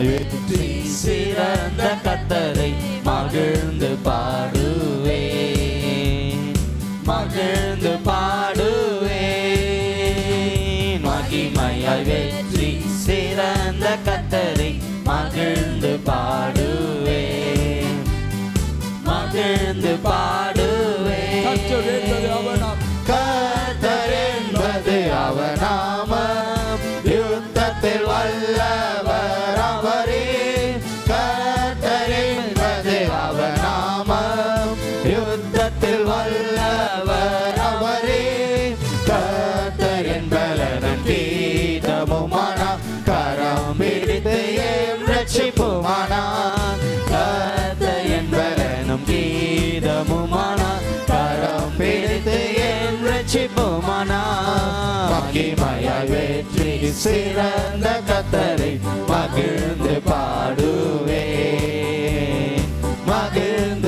வெற்றி சிறந்த கத்தரை மகிழ்ந்து பாடுவேன் மகிழ்ந்து பாடுவேன் மகிமையாய் வெற்றி சிறந்த கத்தரை மகிழ்ந்து பாடுவேன் மகிழ்ந்து பாடுவேன் கர்த்தர் என்பது அவனாம் கர்த்தர் என்பது அவநாமம் யுத்தத்தில் வல்லவர் அவரே கர்த்தர் என்பது அவநாமம் யுத்தத்தில் வல்லவர் அவரே கர்த்தர் என்பலன் கீதமுமானா கரம் பிடித்து ஏம் ரட்சிப்புமானா கர்த்தர் என்பலனும் கீதமுமானா கரம் பிடித்து ஏன் ரட்சிப்புமானா மகிமையாய் வெற்றி சிறந்த கத்தரை மகிழ்ந்து பாடுவேன் மகிழ்ந்து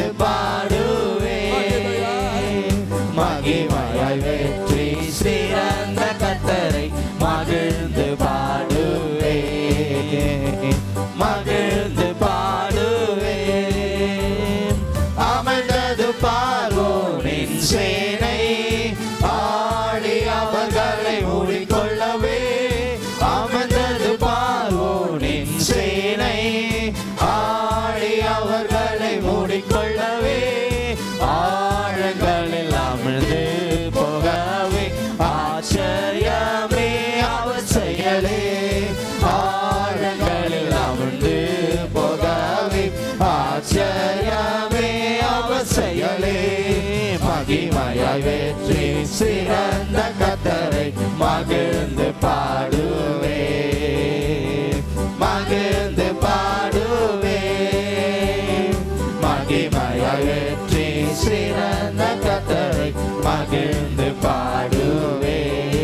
பாடுவேன் மகிமையாய் வெற்றி சிறந்த கத்தரை மகிழ்ந்து பாடுவேன் மகிழ்ந்து பாடுவேன் அமர்ந்தது பார்வோனின் சேனை ஆடி அவர்களை மூடிக்கொள்ளவே அமர்ந்தது பார்வோனின் சேனை ஆடி அவர்களை மூடிக்கொள்ளவே ஆழங்களில் அமிழ்ந்து போகவே ஆச்சரியமே அவர் செயலே ஆழங்களில் அமிழ்ந்து போகவே ஆச்சரியமே அவர் செயலே மகிமையாய் வெற்றி சிறந்த கத்தரை மகிழ்ந்து பாடுவே மகிழ்ந்து பாடுவே மகிமையாய் வெற்றி சிறந்த கத்தரை மகிழ்ந்து பாடுவே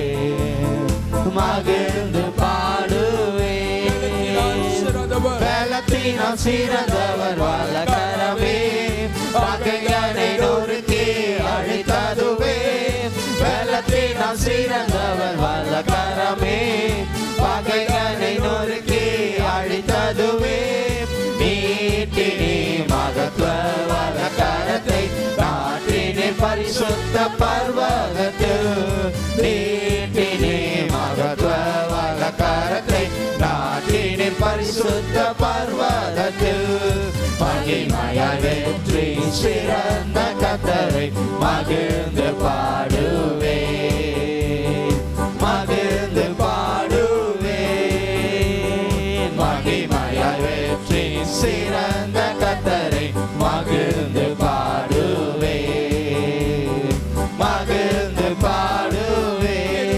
மகிழ்ந்து பாடுவே சிறந்தவர் பலத்தினால் சிறந்தவர் வல்லகரமே பகையனை நொறுக்கி அழித்ததுவே பலத்தினால் சிறந்தவர் வல்லகரமே பகையனை நொறுக்கி அழித்ததுவே நீட்டினி மகத்துவ வல்லகரத்தை நாட்டினே பரிசுத்த பர்வதத்தில் நீட்டினே மகத்துவ வல்லகரத்தை நாட்டினே பரிசுத்த பர்வதத்தில் மகிமையாய் வெற்றி சிறந்த கத்தரை மகிழ்ந்து பாடுவே மகிழ்ந்து பாடுவே மகிமையாய் வெற்றி சிறந்த கத்தரை மகிழ்ந்து பாடுவே மகிழ்ந்து பாடுவே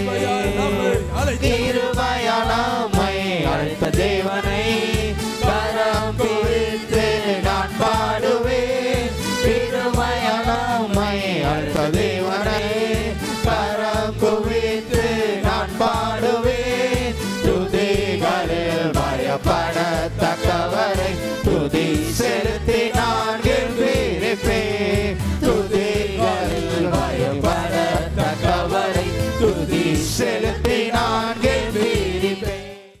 திருமயானமை அழைத்த தேவனை கரம் பிடித்து நான் பாடுவேன் திருமயானமை அழைத்த தேவனை கரம் குவித்து நான் பாடுவேன் துதிகளில் பயப்படத்தக்கவரை துதி செலுத்தி நான் கெம்பீரிப்பேன் துதிகளில் பயப்படத்தக்கவரை துதி செலுத்தி நான் கெம்பீரிப்பேன்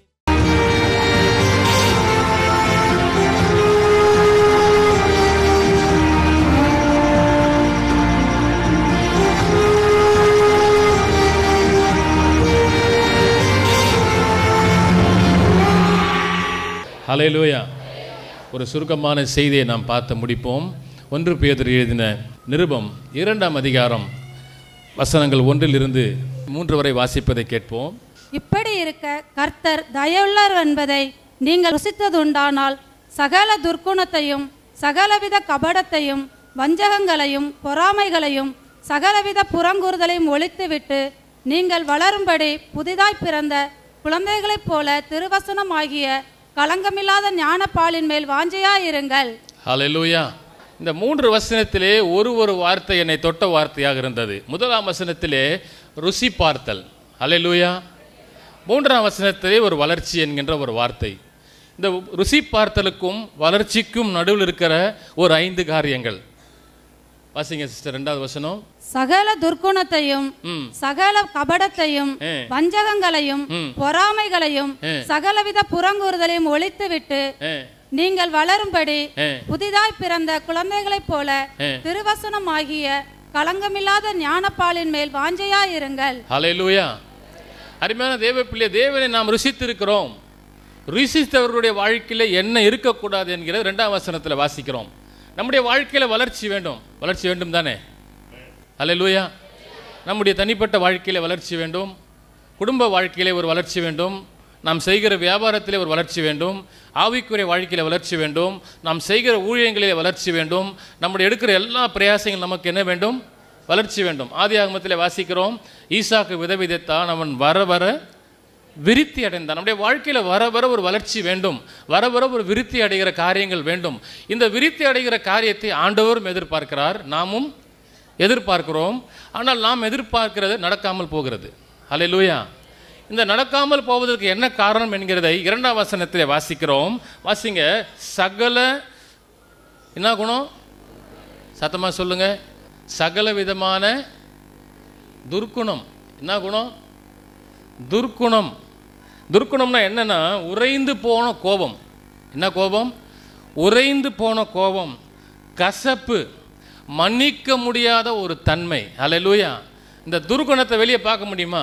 ஹalleluya ஒரு சுருக்கமான செய்தியை நாம் பார்த்து முடிப்போம் ஒன்று பேதர் எழுதின நிருபம் இரண்டாம் அதிகாரம் வசனங்கள் ஒன்றிலிருந்து மூன்று வரை வாசிப்பதை கேட்போம் இப்படி இருக்க கர்த்தர் தயவுள்ளர் என்பதை நீங்கள் ருசித்ததுண்டானால் சகல துர்க்குணத்தையும் சகலவித கபடத்தையும் வஞ்சகங்களையும் பொறாமைகளையும் சகலவித புறங்கூறுதலையும் ஒழித்துவிட்டு நீங்கள் வளரும்படி புதிதாய் பிறந்த குழந்தைகளைப் போல திருவசனமாகிய களங்கமில்லாத ஞானப்பாலின் மேல் வாஞ்சையாயிருங்கள் ஹalleluya இந்த மூன்று வசனத்திலே ஒரு ஒரு வார்த்தை என்னை தொட்ட வார்த்தையாக இருந்தது முதலாம் வசனத்திலே ருசி பார்த்தல் ஹalleluya மூன்றாம் வசனத்திலே ஒரு வளர்ச்சி என்கின்ற ஒரு வார்த்தை இந்த ருசி பார்த்தலுக்கும் வளர்ச்சிக்கும் நடுவில் இருக்கிற ஒரு ஐந்து காரியங்கள் வாசிங்க சிஸ்டர் ரெண்டாவது வசனம் சகல துர்க்குணத்தையும் ம் சகல கபடத்தையும் ஏ. வஞ்சகங்களையும் ம். பொறாமைகளையும் ஏ. சகலவித புறங்கூறுதலையும் ஒழித்துவிட்டு ஏ நீங்கள் வளரும்படி ஏ புதிதாய் பிறந்த குழந்தைகளைப் போல ஏ. திருவசனமாகிய களங்கமில்லாத ஞானப்பாலின் மேல் வாஞ்சையாயிருங்கள் ஹalleluya அருமையான தேவ பிள்ளை தேவனை நாம் ருசித்திருக்கிறோம் ருசித்தவர்களுடைய வாழ்க்கையில் என்ன இருக்கக்கூடாது என்கிற ரெண்டாம் வசனத்தில் வாசிக்கிறோம் நம்முடைய வாழ்க்கையில் வளர்ச்சி வேண்டும் வளர்ச்சி வேண்டும் தானே ஹalleluya நம்முடைய தனிப்பட்ட வாழ்க்கையில வளர்ச்சி வேண்டும் குடும்ப வாழ்க்கையிலே ஒரு வளர்ச்சி வேண்டும் நாம் செய்கிற வியாபாரத்திலே ஒரு வளர்ச்சி வேண்டும் ஆவிக்குரிய வாழ்க்கையில வளர்ச்சி வேண்டும் நாம் செய்கிற ஊழியங்களிலே வளர்ச்சி வேண்டும் நம்முடைய எடுக்கிற எல்லா பிரயாசங்களும் நமக்கு என்ன வேண்டும் வளர்ச்சி வேண்டும் ஆதி ஆகமத்திலே வாசிக்கிறோம் ஈசாக்கு விதவிதைத்தான் அவன் வர வர விருத்தி அடைந்தான் நம்முடைய வாழ்க்கையில வர வர ஒரு வளர்ச்சி வேண்டும் வர வர ஒரு விருத்தி அடைகிற காரியங்கள் வேண்டும் இந்த விருத்தி அடைகிற காரியத்தை ஆண்டவரும் எதிர்பார்க்கிறார் நாமும் எதிர்பார்க்கிறோம் ஆனால் நாம் எதிர்பார்க்கிறது நடக்காமல் போகிறது ஹalleluya இந்த நடக்காமல் போவதற்கு என்ன காரணம் என்கிறதை இரண்டாம் வசனத்திலே வாசிக்கிறோம் வாசிங்க சகல என்ன குணம் சத்தமா சொல்லுங்க சகல விதமான துர்க்குணம் என்ன குணம் துர்க்குணம் துர்க்குணம்னா என்னன்னா உறைந்து போன கோபம் என்ன கோபம் உறைந்து போன கோபம் கசப்பு மன்னிக்க முடியாத ஒரு தன்மை அல்லேலூயா இந்த துர்க்குணத்தை வெளியே பார்க்க முடியுமா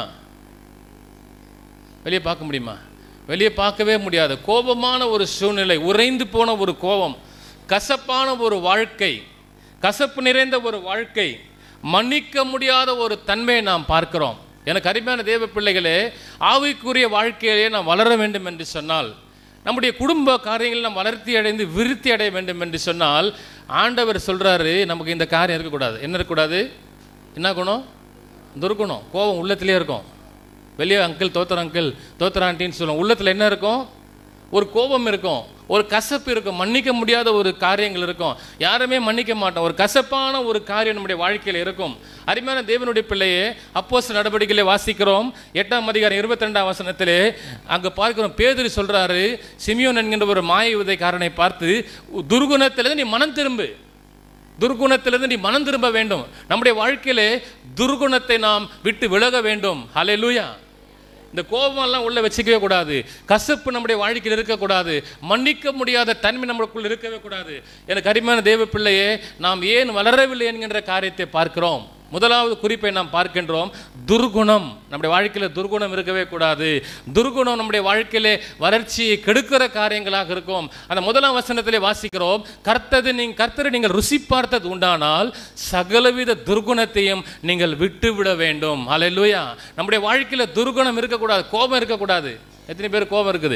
வெளியே பார்க்க முடியுமா வெளியே பார்க்கவே முடியாது கோபமான ஒரு சூழ்நிலை உறைந்து போன ஒரு கோபம் கசப்பான ஒரு வாழ்க்கை கசப்பு நிறைந்த ஒரு வாழ்க்கை மன்னிக்க முடியாத ஒரு தன்மையை நாம் பார்க்கிறோம் எனக்கு அருமையான தேவ பிள்ளைகளே ஆவிக்குரிய வாழ்க்கையிலே நாம் வளர வேண்டும் என்று சொன்னால் நம்முடைய குடும்ப காரியங்களில் நாம் வளர்ச்சி அடைந்து விருத்தி அடைய வேண்டும் என்று சொன்னால் ஆண்டவர் சொல்றாரு நமக்கு இந்த காரியம் இருக்கக்கூடாது என்ன இருக்கக்கூடாது என்ன குணம் துர்குணம் கோபம் உள்ளத்திலே இருக்கும் வெளியே அங்கிள் தோத்தர் அங்கிள் தோத்தர் ஆண்டின்னு சொல்லுவோம் உள்ளத்தில் என்ன இருக்கும் ஒரு கோபம் இருக்கும் ஒரு கசப்பு இருக்கும் மன்னிக்க முடியாத ஒரு காரியங்கள் இருக்கும் யாருமே மன்னிக்க மாட்டோம் ஒரு கசப்பான ஒரு காரியம் நம்முடைய வாழ்க்கையில் இருக்கும் அருமையான தேவனுடைய பிள்ளையே அப்போஸ் நடவடிக்கையிலே வாசிக்கிறோம் எட்டாம் அதிகாரம் இருபத்தி ரெண்டாம் வசனத்திலே அங்கே பார்க்கிறோம் பேதுரு சொல்றாரு சிமியோன் என்கின்ற ஒரு மாய உதைக்காரனை பார்த்து துர்குணத்திலிருந்து நீ மனம் திரும்பு துர்குணத்திலிருந்து நீ மனம் திரும்ப வேண்டும் நம்முடைய வாழ்க்கையிலே துர்குணத்தை நாம் விட்டு விலக வேண்டும் ஹalleluya இந்த கோபமெல்லாம் உள்ள வச்சுக்கவே கூடாது கசப்பு நம்முடைய வாழ்க்கையில் இருக்கக்கூடாது மன்னிக்க முடியாத தன்மை நம்மளுக்குள் இருக்கவே கூடாது எனக்கு அருமையான தேவ பிள்ளையே நாம் ஏன் வளரவில்லை என்கின்ற காரியத்தை பார்க்கிறோம் முதலாவது குறிப்பை நாம் பார்க்கின்றோம் துர்குணம் நம்முடைய வாழ்க்கையில் துர்குணம் இருக்கவே கூடாது துர்குணம் நம்முடைய வாழ்க்கையிலே வளர்ச்சியை கெடுக்கிற காரியங்களாக இருக்கும் அந்த முதலாம் வசனத்திலே வாசிக்கிறோம் கர்த்தது நீங்க கர்த்தரை நீங்கள் ருசி பார்த்தது உண்டானால் சகலவித துர்குணத்தையும் நீங்கள் விட்டு விட வேண்டும் அல்லேலூயா நம்முடைய வாழ்க்கையில துர்குணம் இருக்கக்கூடாது கோபம் இருக்கக்கூடாது எத்தனை பேர் கோபம் இருக்குது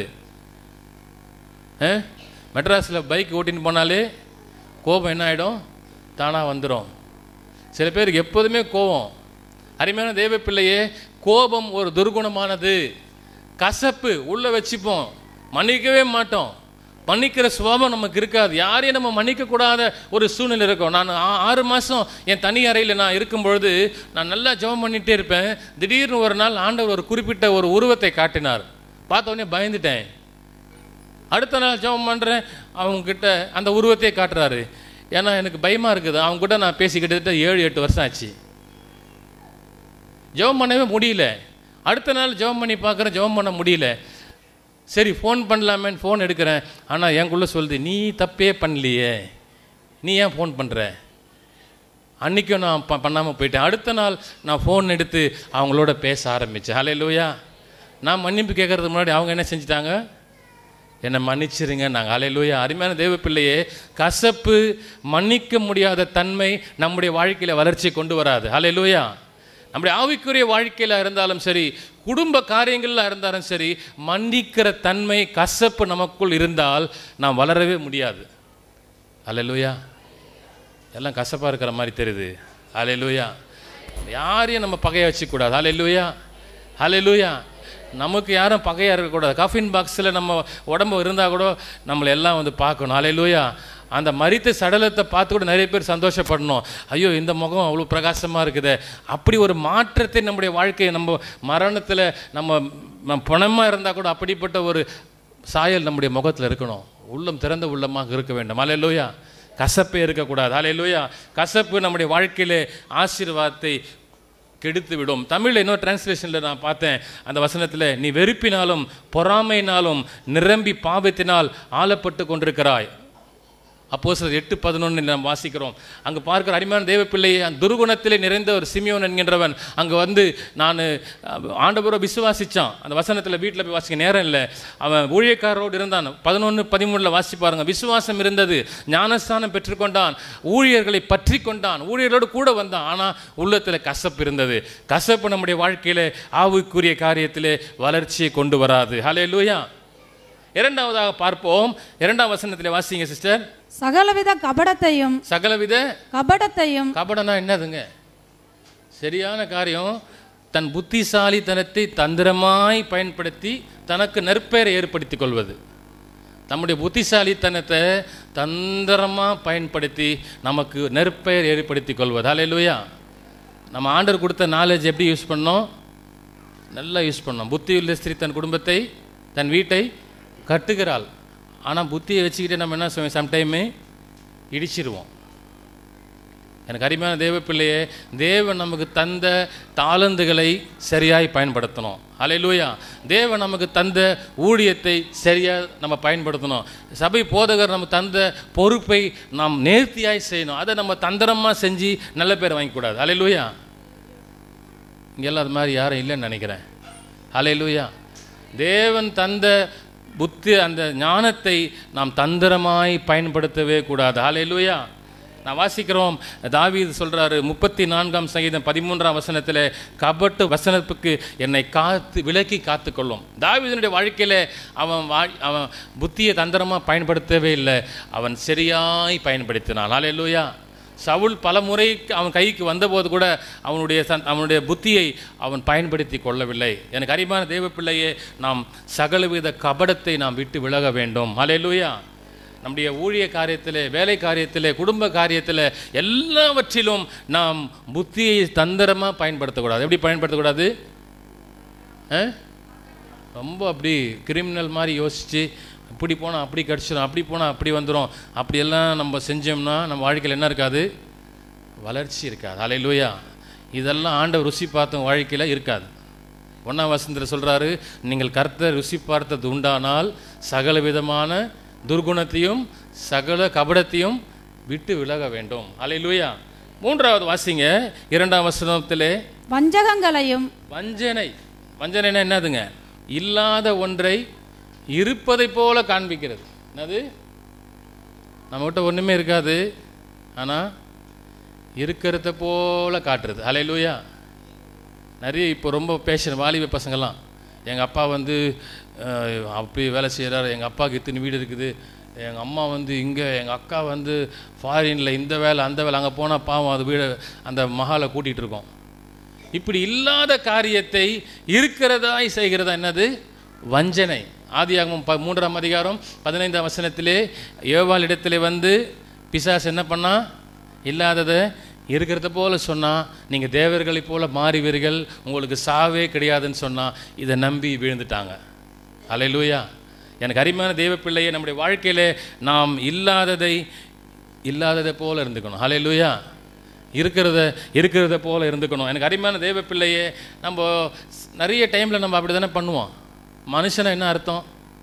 ஆ? மெட்ராஸில் பைக் ஓட்டின்னு போனாலே கோபம் என்ன ஆகிடும் தானாக வந்துடும் சில பேருக்கு எப்போதுமே கோபம் அருமையான தேவ பிள்ளையே கோபம் ஒரு துர்குணமானது கசப்பு உள்ள வச்சுப்போம் மன்னிக்கவே மாட்டோம் மன்னிக்கிற சுபாவம் நமக்கு இருக்காது யாரையும் நம்ம மன்னிக்க கூடாத ஒரு சூழ்நிலை இருக்கும் நான் ஆ- ஆறு மாதம் என் தனி அறையில் நான் இருக்கும் பொழுது நான் நல்லா ஜெபம் பண்ணிகிட்டே இருப்பேன் திடீர்னு ஒரு நாள் ஆண்டவர் ஒரு குறிப்பிட்ட ஒரு உருவத்தை காட்டினார் பார்த்த உடனே பயந்துட்டேன் அடுத்த நாள் ஜெபம் பண்ணுறேன் அவங்கக்கிட்ட அந்த உருவத்தையே காட்டுறாரு ஏன்னா எனக்கு பயமாக இருக்குது அவங்க கூட நான் பேசி கிட்டத்தட்ட ஏழு எட்டு வருஷம் ஆச்சு ஜெபம் பண்ணவே முடியல அடுத்த நாள் ஜெபம் பண்ணி பார்க்குறேன் ஜெபம் பண்ண முடியல சரி ஃபோன் பண்ணலாமேன்னு ஃபோன் எடுக்கிறேன் ஆனால் எனக்குள்ளே சொல்லுது நீ தப்பே பண்ணலையே நீ ஏன் ஃபோன் பண்ணுற அன்றைக்கும் நான் ப பண்ணாமல் போயிட்டேன் அடுத்த நாள் நான் ஃபோன் எடுத்து அவங்களோட பேச ஆரம்பித்தேன் ஹலே லூயா நான் மன்னிப்பு கேட்கறதுக்கு முன்னாடி அவங்க என்ன செஞ்சிட்டாங்க என்னை மன்னிச்சிருங்க நாங்கள் அலையிலூயா அருமையான தேவ பிள்ளையே கசப்பு மன்னிக்க முடியாத தன்மை நம்முடைய வாழ்க்கையில் வளர்ச்சி கொண்டு வராது அலையிலூயா நம்முடைய ஆவிக்குரிய வாழ்க்கையில் இருந்தாலும் சரி குடும்ப காரியங்களில் இருந்தாலும் சரி மன்னிக்கிற தன்மை கசப்பு நமக்குள் இருந்தால் நாம் வளரவே முடியாது அலையிலூயா எல்லாம் கசப்பாக இருக்கிற மாதிரி தெரியுது அலையிலூயா யாரையும் நம்ம பகையை வச்சுக்கூடாது அலையிலூயா அலையிலூயா நமக்கு யாரும் பகையாக இருக்கக்கூடாது காஃபின் பாக்ஸில் நம்ம உடம்பு இருந்தால் கூட நம்மளை எல்லாம் வந்து பார்க்கணும் அலையிலூயா அந்த மரித்த சடலத்தை பார்த்து கூட நிறைய பேர் சந்தோஷப்படணும் ஐயோ இந்த முகம் அவ்வளோ பிரகாசமாக இருக்குதே அப்படி ஒரு மாற்றத்தை நம்முடைய வாழ்க்கையை நம்ம மரணத்தில் நம்ம பணமாக இருந்தால் கூட அப்படிப்பட்ட ஒரு சாயல் நம்முடைய முகத்தில் இருக்கணும் உள்ளம் திறந்த உள்ளமாக இருக்க வேண்டும் அலையிலூயா கசப்பே இருக்கக்கூடாது ஹalleluya கசப்பு நம்முடைய வாழ்க்கையிலே ஆசீர்வாதத்தை கெடுத்து விடும் தமிழில் இன்னொரு டிரான்ஸ்லேஷனில் நான் பார்த்தேன் அந்த வசனத்தில் நீ வெறுப்பினாலும் பொறாமையினாலும் நிரம்பி பாவத்தினால் ஆளப்பட்டு கொண்டிருக்கிறாய் அப்போ சார் எட்டு பதினொன்று நாம் வாசிக்கிறோம் அங்கே பார்க்கிற அருமையான தேவ பிள்ளையை அந்த துர்குணத்திலே நிறைந்த ஒரு சிமியோன் என்கின்றவன் அங்கே வந்து நான் ஆண்டவரை விசுவாசிச்சான் அந்த வசனத்தில் வீட்டில் போய் வாசிக்க நேரம் இல்லை அவன் ஊழியக்காரரோடு இருந்தான் பதினொன்று பதிமூணில் வாசி பாருங்க விசுவாசம் இருந்தது ஞானஸ்தானம் பெற்றுக்கொண்டான் ஊழியர்களை பற்றி கொண்டான் ஊழியர்களோடு கூட வந்தான் ஆனால் உள்ளத்தில் கசப்பு இருந்தது கசப்பு நம்முடைய வாழ்க்கையிலே ஆவுக்குரிய காரியத்திலே வளர்ச்சியை கொண்டு வராது ஹலே லூயா இரண்டாவதாக பார்ப்போம் இரண்டாம் வசனத்திலே வாசிங்க சிஸ்டர் சகலவித கபடத்தையும் சகலவித கபடத்தையும் கபடனா என்னதுங்க சரியான காரியம் தன் புத்திசாலித்தனத்தை தந்திரமாய் பயன்படுத்தி தனக்கு நற்பெயரை ஏற்படுத்திக் கொள்வது நம்முடைய புத்திசாலித்தனத்தை தந்திரமாக பயன்படுத்தி நமக்கு நற்பெயர் ஏற்படுத்திக் கொள்வது ஹalleluya நம்ம ஆண்டர் கொடுத்த நாலேஜ் எப்படி யூஸ் பண்ணோம் நல்லா யூஸ் பண்ணோம் புத்தியுள்ள ஸ்திரீ தன் குடும்பத்தை தன் வீட்டை கட்டுகிறாள் ஆனால் புத்தியை வச்சுக்கிட்டு நம்ம என்ன செய்வோம் சம்டைமு இடிச்சிருவோம் எனக்கு அருமையான தேவ பிள்ளையே தேவன் நமக்கு தந்த தாளந்துகளை சரியாய் பயன்படுத்தணும் அலையிலூயா தேவன் நமக்கு தந்த ஊழியத்தை சரியாக நம்ம பயன்படுத்தணும் சபை போதகர் நம்ம தந்த பொறுப்பை நாம் நேர்த்தியாய் செய்யணும் அதை நம்ம தந்திரமாக செஞ்சு நல்ல பேர் வாங்கிக்கூடாது அலையிலூயா இங்கெல்லாம் அது மாதிரி யாரும் இல்லைன்னு நினைக்கிறேன் அலையிலூயா தேவன் தந்த புத்தி அந்த ஞானத்தை நாம் தந்திரமாய் பயன்படுத்தவே கூடாது ஹalleluya நான் வாசிக்கிறோம் தாவீது சொல்றாரு முப்பத்தி நான்காம் சங்கீதம் பதிமூன்றாம் வசனத்தில் கபட்டு வசனத்துக்கு என்னை காத்து விலக்கி காத்துக்கொள்ளும் தாவீதனுடைய வாழ்க்கையில அவன் வாழ் அவன் புத்தியை தந்திரமாக பயன்படுத்தவே இல்லை அவன் சரியாய் பயன்படுத்தினான் ஹalleluya சவுல் பல முறை அவன் கைக்கு வந்தபோது கூட அவனுடைய சந் அவனுடைய புத்தியை அவன் பயன்படுத்தி கொள்ளவில்லை எனக்கு அறிவான தேவ பிள்ளையே நாம் சகலவித கபடத்தை நாம் விட்டு விலக வேண்டும் ஹalleluya நம்முடைய ஊழிய காரியத்திலே வேலை காரியத்திலே குடும்ப காரியத்தில் எல்லாவற்றிலும் நாம் புத்தியை தந்திரமாக பயன்படுத்தக்கூடாது எப்படி பயன்படுத்தக்கூடாது ஆ? ரொம்ப அப்படி கிரிமினல் மாதிரி யோசித்து இப்படி போனால் அப்படி கிடச்சிடும் அப்படி போனால் அப்படி வந்துடும் அப்படியெல்லாம் நம்ம செஞ்சோம்னா நம்ம வாழ்க்கையில் என்ன இருக்காது வளர்ச்சி இருக்காது அலையிலூயா இதெல்லாம் ஆண்டவர் ருசி பார்த்த வாழ்க்கையில் இருக்காது ஒன்றாம் வசந்தர் சொல்கிறாரு நீங்கள் கர்த்தர் ருசி பார்த்தது உண்டானால் சகல விதமான துர்குணத்தையும் சகல கபடத்தையும் விட்டு விலக வேண்டும் அலையிலூயா மூன்றாவது வாசிங்க இரண்டாம் வசனத்திலே வஞ்சகங்களையும் வஞ்சனை வஞ்சனைனா என்னதுங்க இல்லாத ஒன்றை இருப்பதை போல காண்பிக்கிறது என்னது நம்மகிட்ட ஒன்றுமே இருக்காது ஆனால் இருக்கிறத போல காட்டுறது அலையிலூயா நிறைய இப்போ ரொம்ப பேசுகிற வாலிப பசங்கள்லாம் எங்கள் அப்பா வந்து அஹ், அப்படி வேலை செய்கிறாரு எங்கள் அப்பாவுக்கு இத்தனை வீடு இருக்குது எங்கள் அம்மா வந்து இங்கே எங்கள் அக்கா வந்து ஃபாரினில் இந்த வேலை அந்த வேலை அங்கே போனால் பாவம் அது வீடு அந்த மகாலை கூட்டிகிட்டு இருக்கோம் இப்படி இல்லாத காரியத்தை இருக்கிறதாய் செய்கிறதா என்னது வஞ்சனை ஆதியாகமம் ப மூன்றாம் அதிகாரம் பதினைந்தாம் வசனத்திலே ஏவாள் இடத்திலே வந்து பிசாஸ் என்ன பண்ணா இல்லாததை இருக்கிறத போல சொன்னா நீங்கள் தேவர்களைப் போல மாறிவீர்கள் உங்களுக்கு சாவே கிடையாதுன்னு சொன்னா இதை நம்பி விழுந்துட்டாங்க அலையிலூயா எனக்கு அருமையான தேவ பிள்ளையை நம்முடைய வாழ்க்கையிலே நாம் இல்லாததை இல்லாததை போல இருந்துக்கணும் ஹalleluya இருக்கிறத இருக்கிறத போல இருந்துக்கணும் எனக்கு அருமையான தேவ பிள்ளையே நம்ம ஸ்- நிறைய டைமில் நம்ம அப்படி தானே பண்ணுவோம் மனுஷனை என்ன அர்த்தம்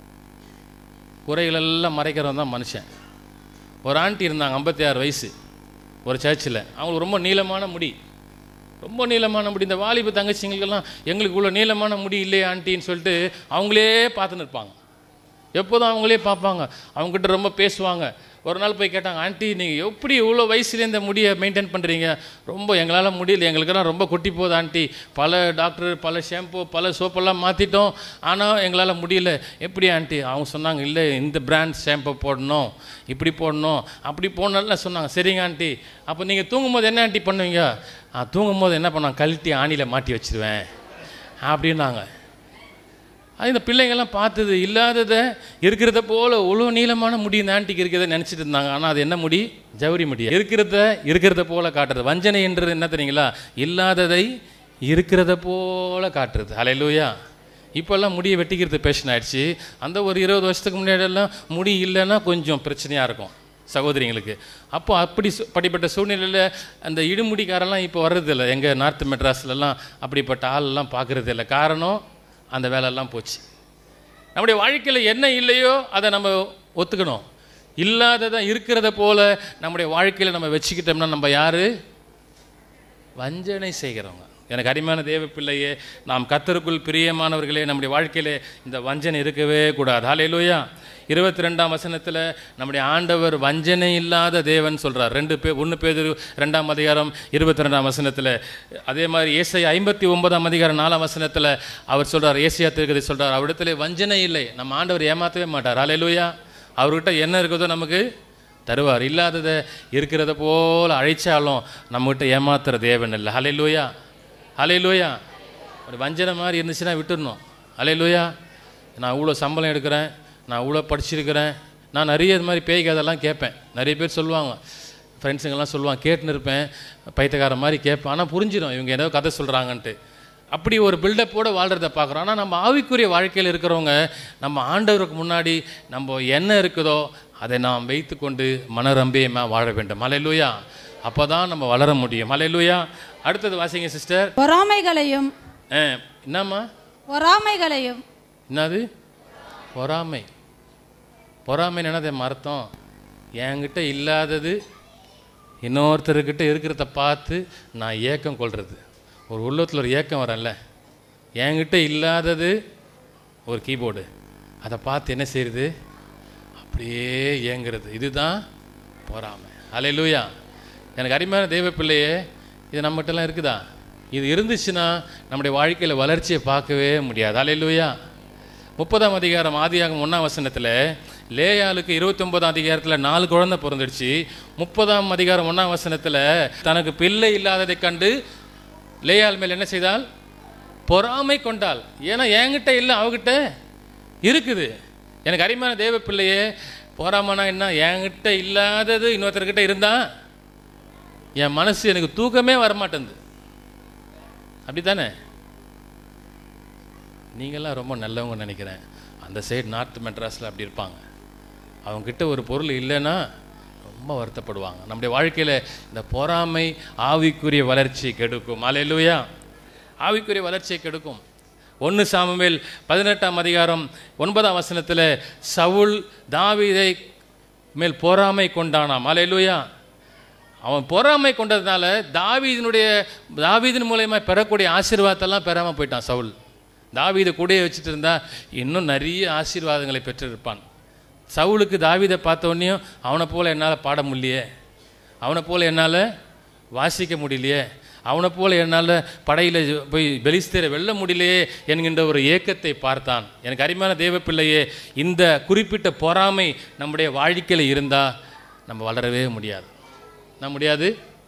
குறைகள் எல்லாம் மறைக்கிறவன் தான் மனுஷன் ஒரு ஆண்டி இருந்தாங்க ஐம்பத்தி ஆறு வயசு ஒரு சர்ச்சில் அவங்களுக்கு ரொம்ப நீளமான முடி ரொம்ப நீளமான முடி இந்த வாலிப தங்கச்சிங்களுக்கெல்லாம் எங்களுக்கு இவ்வளோ நீளமான முடி இல்லையே ஆண்டின்னு சொல்லிட்டு அவங்களே பார்த்துன்னு இருப்பாங்க எப்போதும் அவங்களே பார்ப்பாங்க அவங்ககிட்ட ரொம்ப பேசுவாங்க ஒரு நாள் போய் கேட்டாங்க ஆண்டி நீங்கள் எப்படி இவ்வளோ வயசுல இந்த முடியை மெயின்டைன் பண்ணுறீங்க ரொம்ப எங்களால் முடியல எங்களுக்கெல்லாம் ரொம்ப கொட்டி போகுது ஆண்டி பல டாக்டர் பல ஷாம்பு பல சோப்பெல்லாம் மாற்றிட்டோம் ஆனால் எங்களால் முடியல எப்படி ஆண்டி அவங்க சொன்னாங்க இல்லை இந்த பிராண்ட் ஷாம்பு போடணும் இப்படி போடணும் அப்படி போடணும்லாம் சொன்னாங்க சரிங்க ஆண்டி அப்போ நீங்கள் தூங்கும்போது என்ன ஆண்டி பண்ணுவீங்க "ஆ, தூங்கும்போது என்ன பண்ணாங்க கழட்டி ஆணியில் மாட்டி வச்சிருவேன் அப்படின்னாங்க அது இந்த பிள்ளைங்கள்லாம் பார்த்தது இல்லாததை இருக்கிறத போல இவ்வளோ நீளமான முடி இந்த ஆண்டிக்கு இருக்கிறத நினச்சிட்டு இருந்தாங்க ஆனால் அது என்ன முடி ஜவுரி முடி இருக்கிறத இருக்கிறத போல காட்டுறது வஞ்சனை என்றது என்ன தெரியுங்களா இல்லாததை இருக்கிறத போல காட்டுறது அலையிலூயா இப்போல்லாம் முடியை வெட்டிக்கிறது பேஷன் ஆயிடுச்சு அந்த ஒரு இருபது வருஷத்துக்கு முன்னாடியெல்லாம் முடி இல்லைன்னா கொஞ்சம் பிரச்சனையாக இருக்கும் சகோதரிங்களுக்கு அப்போ அப்படி சு- அப்படிப்பட்ட சூழ்நிலையில் அந்த இடுமுடிக்காரெல்லாம் இப்போ வர்றதில்ல எங்கள் நார்த் மெட்ராஸ்லலாம் அப்படிப்பட்ட ஆளெல்லாம் பார்க்கறது இல்லை காரணம் அந்த வேலையெல்லாம் போச்சு நம்முடைய வாழ்க்கையில் என்ன இல்லையோ அதை நம்ம ஒத்துக்கணும் இல்லாததை இருக்கிறத போல நம்முடைய வாழ்க்கையில் நம்ம வச்சுக்கிட்டோம்னா நம்ம யாரு வஞ்சனை செய்கிறவங்க எனக்கு அருமையான தேவ பிள்ளையே நாம் கத்தருக்குள் பிரியமானவர்களே நம்முடைய வாழ்க்கையிலே இந்த வஞ்சனை இருக்கவே கூடாது ஹalleluya இருபத்தி ரெண்டாம் வசனத்தில் நம்முடைய ஆண்டவர் வஞ்சனை இல்லாத தேவன் சொல்றார் ரெண்டு பே ஒன்று பேர் ரெண்டாம் அதிகாரம் இருபத்தி ரெண்டாம் வசனத்தில் அதே மாதிரி ஏசை ஐம்பத்தி ஒன்பதாம் அதிகாரம் நாலாம் வசனத்தில் அவர் சொல்றார் ஏசியா திருக்கதை சொல்றார் அவரிடத்துல வஞ்சனை இல்லை நம்ம ஆண்டவர் ஏமாற்றவே மாட்டார் ஹalleluya அவர்கிட்ட என்ன இருக்குதோ நமக்கு தருவார் இல்லாததை இருக்கிறத போல அழைச்சாலும் நம்மகிட்ட ஏமாத்துற தேவன் இல்லை ஹalleluya ஹalleluya ஒரு வஞ்சனை மாதிரி இருந்துச்சுன்னா விட்டுடணும் ஹalleluya நான் இவ்வளோ சம்பளம் எடுக்கிறேன் நான் இவ்வளோ படிச்சிருக்கிறேன் நான் நிறைய இது மாதிரி பேய் கதைலாம் கேட்பேன் நிறைய பேர் சொல்லுவாங்க ஃப்ரெண்ட்ஸுங்கெல்லாம் சொல்லுவாங்க கேட்டுன்னு இருப்பேன் பைத்தியக்கார மாதிரி கேட்பேன் ஆனால் புரிஞ்சிடும் இவங்க ஏதோ கதை சொல்கிறாங்கன்ட்டு அப்படி ஒரு பில்டப்போடு வாழ்கிறத பார்க்குறோம் ஆனால் நம்ம ஆவிக்குரிய வாழ்க்கையில் இருக்கிறவங்க நம்ம ஆண்டவருக்கு முன்னாடி நம்ம என்ன இருக்குதோ அதை நாம் வைத்துக்கொண்டு மனரம்பியமாக வாழ வேண்டும் மலையிலூயா அப்போ தான் நம்ம வளர முடியும் மலையிலூயா அடுத்தது வாசிங்க சிஸ்டர் பொறாமைகளையும் ஆ என்னம்மா பொறாமைகளையும் என்னது பொறாமை பொறாமை என்னது அர்த்தம் என்கிட்ட இல்லாதது இன்னொருத்தர்கிட்ட இருக்கிறத பார்த்து நான் ஏக்கம் கொள்வது ஒரு உள்ளத்தில் ஒரு ஏக்கம் வரல என்கிட்ட இல்லாதது ஒரு கீபோர்டு அதை பார்த்து என்ன செய்யுது அப்படியே ஏங்குறது இதுதான் பொறாமை அலையிலூயா எனக்கு அருமையான தெய்வ பிள்ளையே இது நம்மகிட்டலாம் இருக்குதா இது இருந்துச்சுன்னா நம்முடைய வாழ்க்கையில் வளர்ச்சியை பார்க்கவே முடியாது அலையிலூயா முப்பதாம் அதிகாரம் ஆதியாகம் ஒன்றாம் வசனத்தில் லேயாளுக்கு இருபத்தொன்பதாம் அதிகாரத்தில் நாலு குழந்தை பிறந்துடுச்சு முப்பதாம் அதிகாரம் ஒன்றாம் வசனத்தில் தனக்கு பிள்ளை இல்லாததை கண்டு லேயாள் மேல் என்ன செய்தால் பொறாமை கொண்டாள் ஏன்னா என்கிட்ட இல்லை அவகிட்ட இருக்குது எனக்கு அருமையான தேவ பிள்ளையே பொறாமனா என்ன என்கிட்ட இல்லாதது இன்னொருத்தர்கிட்ட இருந்தா என் மனசு எனக்கு தூக்கமே வரமாட்டேங்குது அப்படித்தானே நீங்களாம் ரொம்ப நல்லவங்க நினைக்கிறேன் அந்த சைடு நார்த் மெட்ராஸில் அப்படி இருப்பாங்க அவங்கக்கிட்ட ஒரு பொருள் இல்லைன்னா ரொம்ப வருத்தப்படுவாங்க நம்முடைய வாழ்க்கையில் இந்த பொறாமை ஆவிக்குரிய வளர்ச்சி கெடுக்கும் அலையிலுயா ஆவிக்குரிய வளர்ச்சியை கெடுக்கும் ஒன்று சாமுவேல் பதினெட்டாம் அதிகாரம் ஒன்பதாம் வசனத்தில் சவுல் தாவீதை மேல் பொறாமை கொண்டானாம் அலையிலுயா அவன் பொறாமை கொண்டதுனால தாவீதினுடைய தாவீதின் மூலயமா பெறக்கூடிய ஆசீர்வாதத்தெல்லாம் பெறாமல் போயிட்டான் சவுல் தாவீதை கூடயே வச்சுட்டு இருந்தா இன்னும் நிறைய ஆசீர்வாதங்களை பெற்றிருப்பான் சவுலுக்கு தாவீதை பார்த்த உடனேயும் அவனை போல என்னால் பாட முடியலையே அவனை போல என்னால் வாசிக்க முடியலையே அவனை போல என்னால் படையில் போய் பெலிஸ்தரை வெல்ல முடியலையே என்கின்ற ஒரு ஏக்கத்தை பார்த்தான் எனக்கு அருமையான தேவ பிள்ளையே இந்த குறிப்பிட்ட பொறாமை நம்முடைய வாழ்க்கையில் இருந்தால் நம்ம வளரவே முடியாது என்ன முடியாது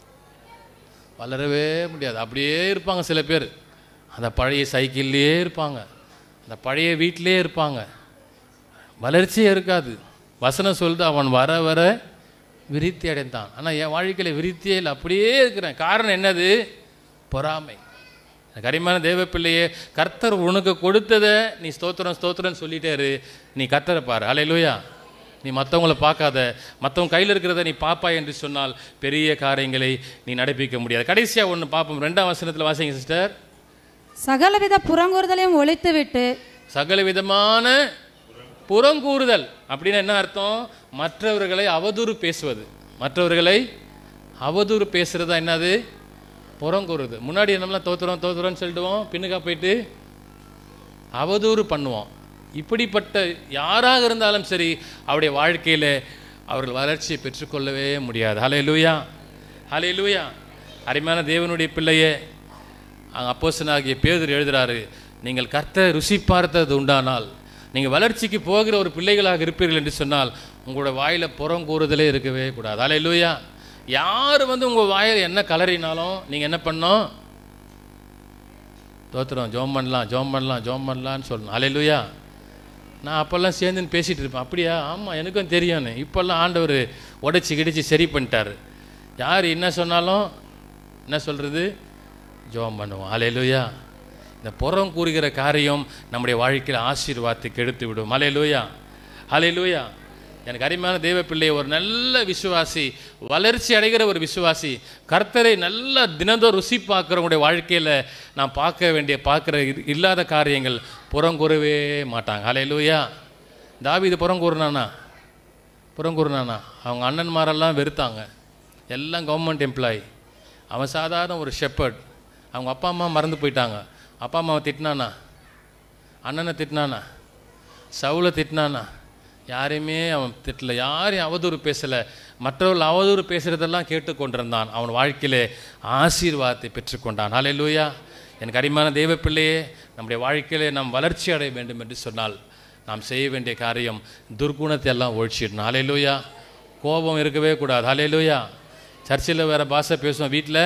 வளரவே முடியாது அப்படியே இருப்பாங்க சில பேர் அந்த பழைய சைக்கிள்லேயே இருப்பாங்க அந்த பழைய வீட்டிலே இருப்பாங்க வளர்ச்சியே இருக்காது வசனம் சொல்லுது அவன் வர வர விருத்தி அடைந்தான் ஆனால் என் வாழ்க்கையில் விருத்தியே இல்லை அப்படியே இருக்கிறேன் காரணம் என்னது பொறாமை கரிமான தேவ பிள்ளையே கர்த்தர் உனக்கு கொடுத்ததை நீ ஸ்தோத்திரம் ஸ்தோத்திரம்னு சொல்லிட்டே இரு நீ கர்த்தரை பாரு அலையிலூயா நீ மற்றவங்கள பார்க்காத மற்றவங்க கையில் இருக்கிறத நீ பாப்பா என்று சொன்னால் பெரிய காரியங்களை நீ நடப்பிக்க முடியாது கடைசியாக ஒன்று பார்ப்போம் ரெண்டாம் வசனத்தில் வாசிங்க சிஸ்டர் சகலவித புறங்கூறுதலையும் ஒழித்துவிட்டு சகல விதமான புறங்கூறுதல் அப்படின்னு என்ன அர்த்தம் மற்றவர்களை அவதூறு பேசுவது மற்றவர்களை அவதூறு பேசுறதா என்னது புறங்கூறுது முன்னாடி என்னமெல்லாம் தோத்துறோம் தோத்துறோம்னு சொல்லிடுவோம் பின்னுக்கா போயிட்டு அவதூறு பண்ணுவோம் இப்படிப்பட்ட யாராக இருந்தாலும் சரி அவருடைய வாழ்க்கையில் அவர்கள் வளர்ச்சியை பெற்றுக்கொள்ளவே முடியாது ஹலே லூயா ஹலே லூயா அருமையான தேவனுடைய பிள்ளையே அங்கே அப்போசனாகிய பேதர் எழுதுறாரு நீங்கள் கர்த்த ருசி பார்த்தது உண்டானால் நீங்கள் வளர்ச்சிக்கு போகிற ஒரு பிள்ளைகளாக இருப்பீர்கள் என்று சொன்னால் உங்களோட வாயில் புறம் கூறுதலே இருக்கவே கூடாது அலை லூயா யார் வந்து உங்கள் வாயில் என்ன கலரினாலும் நீங்கள் என்ன பண்ணோம் தோத்துறோம் ஜோம் பண்ணலாம் ஜோம் பண்ணலாம் ஜோம் பண்ணலான்னு சொல்லணும் அலை லூயா நான் அப்போல்லாம் சேர்ந்துன்னு பேசிகிட்டு இருப்பேன் அப்படியா ஆமாம் எனக்கும் தெரியும்னு இப்போல்லாம் ஆண்டவர் உடைச்சி கிடிச்சு சரி பண்ணிட்டாரு யார் என்ன சொன்னாலும் என்ன சொல்கிறது ஜோம் பண்ணுவோம் அலையலூயா இந்த புறம் கூறுகிற காரியம் நம்முடைய வாழ்க்கையில் ஆசீர்வாதத்தை கெடுத்து விடும் அலையலூயா அலையலூயா எனக்கு அருமையான தெய்வ பிள்ளை ஒரு நல்ல விசுவாசி வளர்ச்சி அடைகிற ஒரு விசுவாசி கர்த்தரை நல்லா தினந்தோறும் ருசி பார்க்குறவங்களுடைய வாழ்க்கையில் நான் பார்க்க வேண்டிய பார்க்குற இ- இல்லாத காரியங்கள் புறங்கூறவே மாட்டாங்க ஹalleluya தாவீது புறங்கூறுனானா புறங்கூறுனானா அவங்க அண்ணன்மாரெல்லாம் வெறுத்தாங்க எல்லாம் கவர்மெண்ட் எம்ப்ளாயி அவன் சாதாரண ஒரு ஷெப்பர்ட் அவங்க அப்பா அம்மா மறந்து போயிட்டாங்க அப்பா அம்மாவை திட்டினானா அண்ணனை திட்டினானா சவுலை திட்டினானா யாரையுமே அவன் திட்டல யாரையும் அவதூறு பேசலை மற்றவர்கள் அவதூறு பேசுகிறதெல்லாம் கேட்டு கொண்டிருந்தான் அவன் வாழ்க்கையிலே ஆசீர்வாதத்தை பெற்றுக்கொண்டான் ஹalleluya எனக்கு அடிமான தெய்வ பிள்ளையே நம்முடைய வேலையிலே நாம் வளர்ச்சி அடைய வேண்டும் என்று சொன்னால் நாம் செய்ய வேண்டிய காரியம் துர்குணத்தை எல்லாம் ஒழிச்சிடணும் ஹalleluya கோபம் இருக்கவே கூடாது ஹalleluya சர்ச்சில் வேறு பாஷை பேசுவோம் வீட்டில்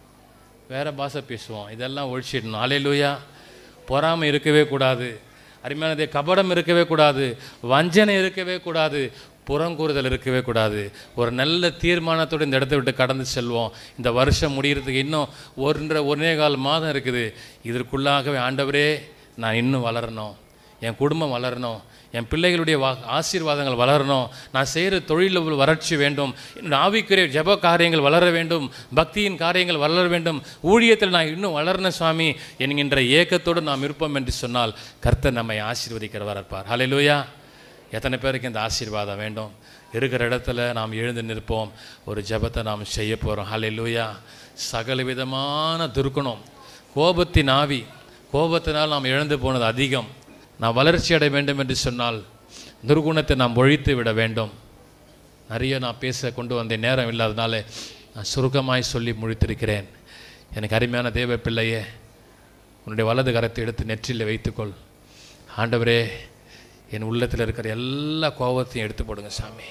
வேறு பாஷை பேசுவோம் இதெல்லாம் ஒழிச்சிடணும் ஹalleluya பொறாமை இருக்கவே கூடாது அருமையானதே கபடம் இருக்கவே கூடாது வஞ்சனை இருக்கவே கூடாது புறங்கூறுதல் இருக்கவே கூடாது ஒரு நல்ல தீர்மானத்தோடு இந்த இடத்தை விட்டு கடந்து செல்வோம் இந்த வருஷம் முடிகிறதுக்கு இன்னும் ஒன்றரை ஒன்றே கால் மாதம் இருக்குது இதற்குள்ளாகவே ஆண்டவரே நான் இன்னும் வளரணும் என் குடும்பம் வளரணும் என் பிள்ளைகளுடைய வா ஆசீர்வாதங்கள் வளரணும் நான் செய்கிற தொழிலில் வளர்ச்சி வேண்டும் என்னுடைய ஆவிக்குரிய ஜெப காரியங்கள் வளர வேண்டும் பக்தியின் காரியங்கள் வளர வேண்டும் ஊழியத்தில் நான் இன்னும் வளரணும் சுவாமி என்கின்ற ஏக்கத்தோடு நாம் இருப்போம் என்று சொன்னால் கர்த்தர் நம்மை ஆசீர்வதிக்கிறவர் இருப்பார் ஹalleluya எத்தனை பேருக்கு இந்த ஆசீர்வாதம் வேண்டும் இருக்கிற இடத்துல நாம் எழுந்து நிற்போம் ஒரு ஜெபத்தை நாம் செய்ய போகிறோம் ஹalleluya சகல விதமான துர்க்குணம் கோபத்தின் ஆவி கோபத்தினால் நாம் இழந்து போனது அதிகம் நாம் வளர்ச்சி அடைய வேண்டும் என்று சொன்னால் துர்குணத்தை நாம் ஒழித்து விட வேண்டும் நிறைய நான் பேச கொண்டு வந்த நேரம் இல்லாதனால நான் சுருக்கமாய் சொல்லி முடித்திருக்கிறேன் எனக்கு அருமையான தேவ பிள்ளையே உன்னுடைய வலது கரத்தை எடுத்து நெற்றியில் வைத்துக்கொள் ஆண்டவரே என் உள்ளத்தில் இருக்கிற எல்லா கோபத்தையும் எடுத்து போடுங்க சாமி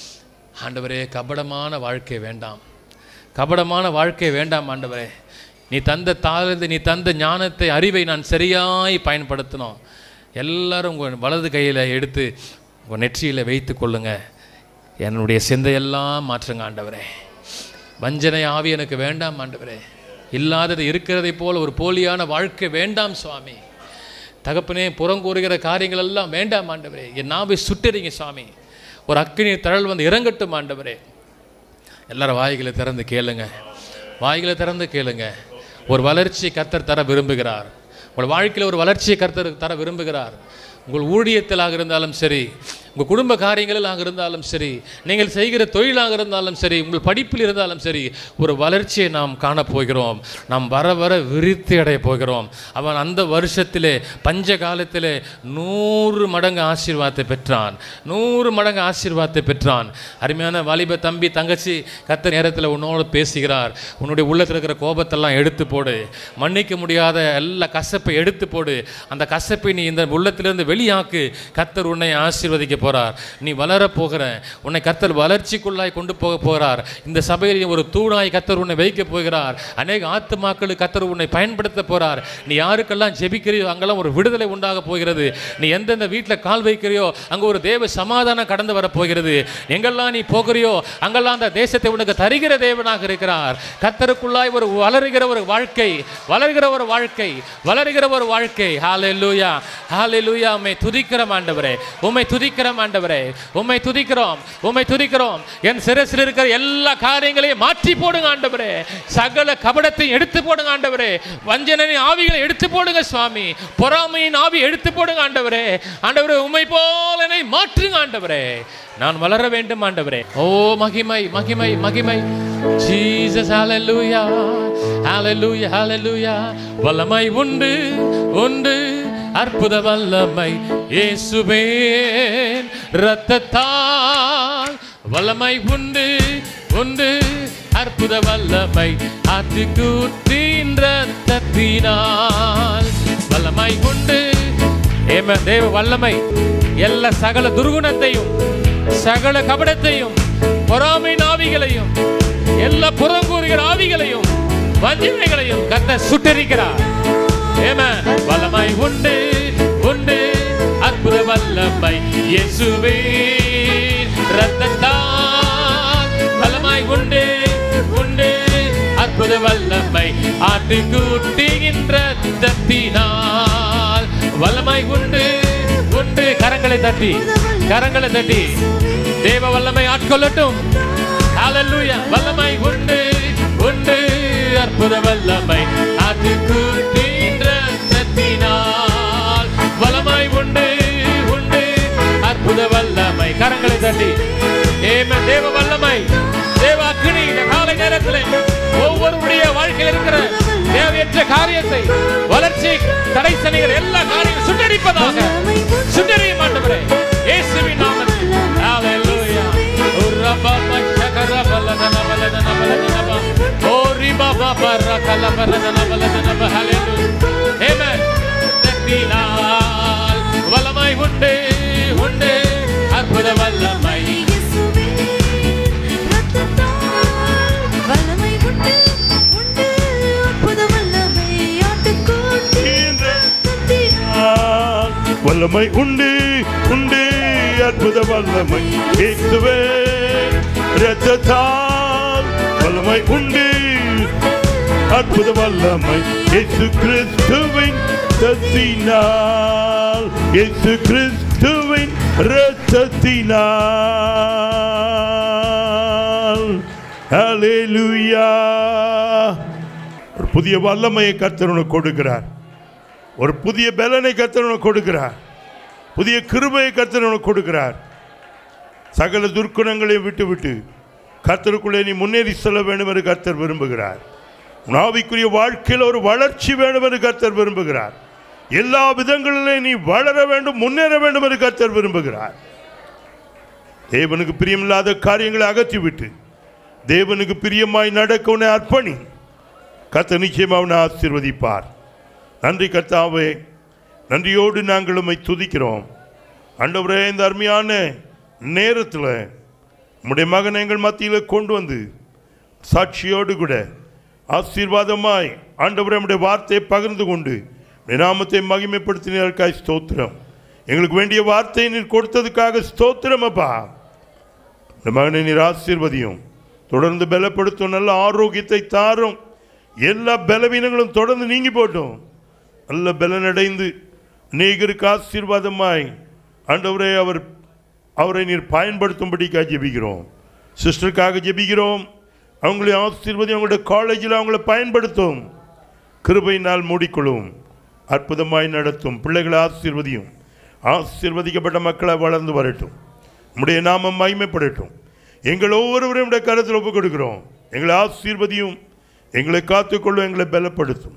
ஆண்டவரே கபடமான வாழ்க்கை வேண்டாம் கபடமான வாழ்க்கை வேண்டாம் ஆண்டவரே நீ தந்த தாழ்ந்து நீ தந்த ஞானத்தை அறிவை நான் சரியாய் பயன்படுத்தணும் எல்லாரும் உங்கள் வலது கையில் எடுத்து உங்கள் நெற்றியில் வைத்து கொள்ளுங்க என்னுடைய சிந்தையெல்லாம் மாற்றுங்க ஆண்டவரே வஞ்சனை ஆவி எனக்கு வேண்டாம் ஆண்டவரே இல்லாதது இருக்கிறதை போல் ஒரு போலியான வாழ்க்கை வேண்டாம் சுவாமி தகப்பனே புறங்கூறுகிற காரியங்கள் எல்லாம் வேண்டாம் ஆண்டவரே என் நாவை சுட்டறிங்க சுவாமி ஒரு அக்கினி தழல் வந்து இறங்கட்டும் ஆண்டவரே எல்லாரும் வாய்களை திறந்து கேளுங்க வாய்களை திறந்து கேளுங்க ஒரு வளர்ச்சி கர்த்தர் தர விரும்புகிறார் உங்கள் வாழ்க்கையில் ஒரு வளர்ச்சியை கர்த்தர் தர விரும்புகிறார் உங்கள் ஊழியத்திலாக இருந்தாலும் சரி உங்கள் குடும்ப காரியங்களிலாக இருந்தாலும் சரி நீங்கள் செய்கிற தொழிலாக இருந்தாலும் சரி உங்கள் படிப்பில் இருந்தாலும் சரி ஒரு வளர்ச்சியை நாம் காணப்போகிறோம் நாம் வர வர விருத்தி அடைய போகிறோம் அவன் அந்த வருஷத்திலே பஞ்ச காலத்திலே நூறு மடங்கு ஆசீர்வாதத்தை பெற்றான் நூறு மடங்கு ஆசீர்வாதத்தை பெற்றான் அருமையான வாலிப தம்பி தங்கச்சி கத்த நேரத்தில் உன்னோடு பேசுகிறார் உன்னுடைய உள்ளத்தில் இருக்கிற கோபத்தெல்லாம் எடுத்து போடு மன்னிக்க முடியாத எல்லா கசப்பை எடுத்து போடு அந்த கசப்பை நீ இந்த உள்ளத்திலிருந்து வெளியாக்கு கத்தர் உன்னை ஆசீர்வதிக்க போறார் நீ வளர போகிற உன்னை கத்தர் வளர்ச்சிக்குள்ளாய் கொண்டு போக போகிறார் இந்த சபையில் நீ ஒரு தூணாய் கத்தர் உன்னை வைக்க போகிறார் அநேக ஆத்துமாக்களுக்கு கத்தர் உன்னை பயன்படுத்த போறார் நீ யாருக்கெல்லாம் ஜெபிக்கிறியோ அங்கெல்லாம் ஒரு விடுதலை உண்டாக போகிறது நீ எந்தெந்த வீட்டில் கால் வைக்கிறியோ அங்கே ஒரு தேவ சமாதானம் கடந்து வர போகிறது எங்கெல்லாம் நீ போகிறியோ அங்கெல்லாம் அந்த தேசத்தை உனக்கு தருகிற தேவனாக இருக்கிறார் கத்தருக்குள்ளாய் ஒரு வளருகிற ஒரு வாழ்க்கை வளர்கிற ஒரு வாழ்க்கை வளருகிற ஒரு வாழ்க்கை ஹalleluya ஹalleluya உம்மை துதிக்கிறோம் ஆண்டவரே உம்மை துதிக்கிறோம் ஆண்டவரே உம்மை துதிக்கிறோம் உம்மை துதிக்கிறோம் என் சிரசில் இருக்கிற எல்லா காரியங்களையும் மாற்றி போடுங்க ஆண்டவரே சகல கபடத்தையும் எடுத்து போடுங்க ஆண்டவரே வஞ்சனின் ஆவிகளை எடுத்து போடுங்க சுவாமி பொறாமையின் ஆவி எடுத்து போடுங்க ஆண்டவரே ஆண்டவரே உம்மை போல என்னை மாற்றுங்க ஆண்டவரே நான் வளர வேண்டும் ஆண்டவரே ஓ மகிமை மகிமை மகிமை ஜீசஸ் ஹalleluya ஹalleluya ஹalleluya வல்லமை உண்டு உண்டு அற்புத வல்லமை இயேசுவே இரத்தத்தால் வல்லமை உண்டு உண்டு அற்புத வல்லமை ஆட்டுக்குட்டின் ரத்தத்தினால் வல்லமை உண்டு ஏம தேவ வல்லமை எல்லா சகல துர்குணத்தையும் சகல கபடத்தையும் பொறாமை ஆவிகளையும் எல்லா புறங்கூறுகிற ஆவிகளையும் வஞ்சனைகளையும் கத்த சுட்டரிக்கிறார் Amen. வல்லமை உண்டு உண்டு அற்புத வல்லமை இயேசுவே ரத்தத்தால் வல்லமை உண்டு உண்டு அற்புத வல்லமை ஆட்டுக்குட்டியின் ரத்தத்தினால் வல்லமை உண்டு உண்டு கரங்களை தட்டி கரங்களை தட்டி தேவ வல்லமை ஆட்கொள்ளட்டும் ஹalleluya வல்லமை உண்டு உண்டு அற்புத வல்லமை அது கூட்டின்ற ரத்தத்தினால் வல்லமை உண்டு உண்டு அற்புத வல்லமை கரங்களை தட்டி ஏம தேவ வல்லமை தேவ அக்னி இந்த காலை நேரத்தில் ஒவ்வொருடைய வாழ்க்கையில் இருக்கிற தேவையற்ற காரியத்தை வளர்ச்சி தடை சனிகள் எல்லா காரியம் சுட்டடிப்பதாக சுட்டறிய மாட்டவரே இயேசுவின் நாமத்தில் ஹalleluya உரபப சகரபலதன பலதன பலதன ஓரி பாபா பரகல பரதன பலதன ஹalleluya ஆமென் தத்தினால் வல்லமை உண்டு உண்டு அற்புத வல்லமை வல்லமை உண்டு உண்டு அற்புத வல்லமை இயேசுவே இரத்தத்தால் வல்லமை உண்டு அற்புத வல்லமை இயேசு கிறிஸ்துவின் ரத்தத்தினால் இயேசு கிறிஸ்துவின் ரத்தத்தினால் ஹalleluya ஒரு புதிய வல்லமையை கர்த்தர் உனக்கு கொடுக்கிறார் ஒரு புதிய பலனை கர்த்தர் உனக்கு கொடுக்கிறார் புதிய கிருபையை கர்த்தர் உனக்கு கொடுக்கிறார் சகல துர்க்குணங்களையும் விட்டு விட்டு கர்த்தருக்குள்ளே நீ முன்னேறி செல்ல வேண்டும் என்று கர்த்தர் விரும்புகிறார் உன் ஆவிக்குரிய வாழ்க்கையில் ஒரு வளர்ச்சி வேண்டும் என்று கர்த்தர் விரும்புகிறார் எல்லா விதங்களிலும் நீ வளர வேண்டும் முன்னேற வேண்டும் என்று கர்த்தர் விரும்புகிறார் தேவனுக்கு பிரியமில்லாத காரியங்களை அகற்றிவிட்டு தேவனுக்கு பிரியமாய் நடக்க உன்னை அர்ப்பணி கர்த்தர் நிச்சயமாக அவனை ஆசீர்வதிப்பார் நன்றி கர்த்தாவே நன்றியோடு நாங்கள் உம்மை துதிக்கிறோம் ஆண்டவரே இந்த அருமையான நேரத்தில் உம்முடைய மகனை எங்கள் மத்தியில் கொண்டு வந்து சாட்சியோடு கூட ஆசீர்வாதமாய் ஆண்டவரே நம்முடைய வார்த்தையை பகிர்ந்து கொண்டு உம்முடைய நாமத்தை மகிமைப்படுத்தினதற்காய் ஸ்தோத்திரம் எங்களுக்கு வேண்டிய வார்த்தையை நீர் கொடுத்ததுக்காக ஸ்தோத்திரம் அப்பா இந்த மகனை நீர் ஆசீர்வதியும் தொடர்ந்து பலப்படுத்தும் நல்ல ஆரோக்கியத்தை தாரும் எல்லா பலவீனங்களும் தொடர்ந்து நீங்கி போட்டும் நல்ல பலனடைந்து அநேகருக்கு ஆசீர்வாதமாய் ஆண்டவரே அவர் அவரை நீர் பயன்படுத்தும்படிக்காக ஜெபிக்கிறோம் சிஸ்டருக்காக ஜெபிக்கிறோம் அவங்களை ஆசீர்வதி அவங்களுடைய காலேஜில் அவங்கள பயன்படுத்தும் கிருபையினால் மூடிக்கொள்ளும் அற்புதமாய் நடத்தும் பிள்ளைகளை ஆசீர்வதியும் ஆசீர்வதிக்கப்பட்ட மக்களை வளர்ந்து வரட்டும் உம்முடைய நாமம் மகிமைப்படட்டும் எங்கள் ஒவ்வொருவரையும் உடைய கருத்தில் ஒப்புக் கொடுக்கிறோம் எங்களை ஆசீர்வதியும் எங்களை காத்துக்கொள்ளும் எங்களை பலப்படுத்தும்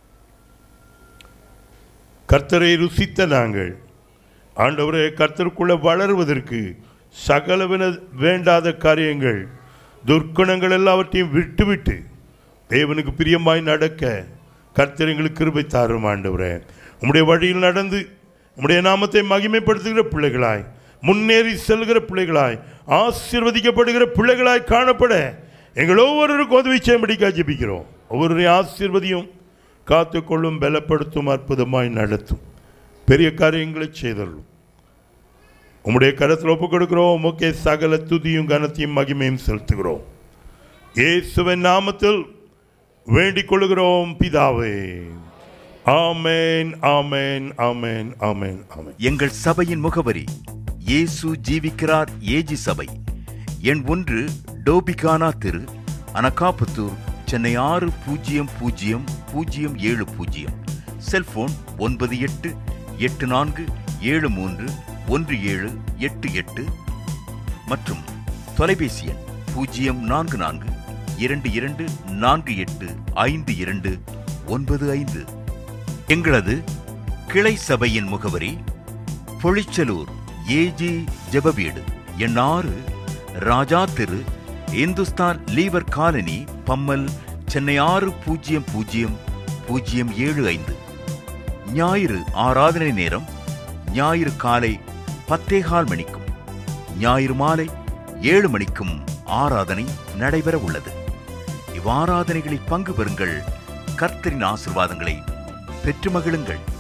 கர்த்தரை ருசித்த நாங்கள் ஆண்டவரே கர்த்தருக்குள்ள வளருவதற்கு சகலவின வேண்டாத காரியங்கள் துர்க்குணங்கள் எல்லாவற்றையும் விட்டுவிட்டு தேவனுக்கு பிரியமாய் நடக்க கர்த்தர் எங்களுக்கு கிருபை தாரும் ஆண்டவரே உம்முடைய வழியில் நடந்து உம்முடைய நாமத்தை மகிமைப்படுத்துகிற பிள்ளைகளாய் முன்னேறி செல்கிற பிள்ளைகளாய் ஆசீர்வதிக்கப்படுகிற பிள்ளைகளாய் காணப்பட எங்கள் ஒவ்வொருவருக்கும் உதவி செய்யும்படிக்காக ஜெபிக்கிறோம் ஒவ்வொருவரையும் ஆசீர்வதியும் காத்துக்கொள்ளும் பலப்படுத்தும் அற்புதமாய் நடத்தும் பெரிய காரியங்களை செய்தள்ளும் உம்முடைய கரத்தில் ஒப்புக் கொடுக்கிறோம் உமக்கே சகல துதியும் கனத்தையும் மகிமையும் செலுத்துகிறோம் இயேசுவின் நாமத்தில் வேண்டிக் கொள்கிறோம் பிதாவே ஆமென் ஆமென் ஆமென் ஆமென் ஆமென் எங்கள் சபையின் முகவரி இயேசு ஜீவிக்கிறார் ஏஜி சபை எண் ஒன்று டோபிகானா தெரு அனகாபுத்தூர் சென்னை ஆறு பூஜ்ஜியம் பூஜ்ஜியம் பூஜ்ஜியம் ஏழு பூஜ்ஜியம் செல்போன் ஒன்பது எட்டு எட்டு நான்கு ஏழு மூன்று ஒன்று ஏழு எட்டு எட்டு மற்றும் தொலைபேசி எண் பூஜ்ஜியம் நான்கு நான்கு இரண்டு இரண்டு நான்கு எட்டு ஐந்து இரண்டு ஒன்பது ஐந்து எங்களது கிளை சபையின் முகவரி பொழிச்சலூர் ஏஜி ஜெபவீடு எண் ஆறு ராஜா தெரு இந்துஸ்தான் லீவர் காலனி பம்மல் சென்னை ஆறு பூஜ்ஜியம் பூஜ்ஜியம் பூஜ்ஜியம் ஏழு ஐந்து ஞாயிறு ஆராதனை நேரம் ஞாயிறு காலை பத்தேகால் மணிக்கும் ஞாயிறு மாலை ஏழு மணிக்கும் ஆராதனை நடைபெற உள்ளது இவ்வாராதனைகளில் பங்கு பெறுங்கள் கர்த்தரின் ஆசிர்வாதங்களை பெற்று மகிழுங்கள்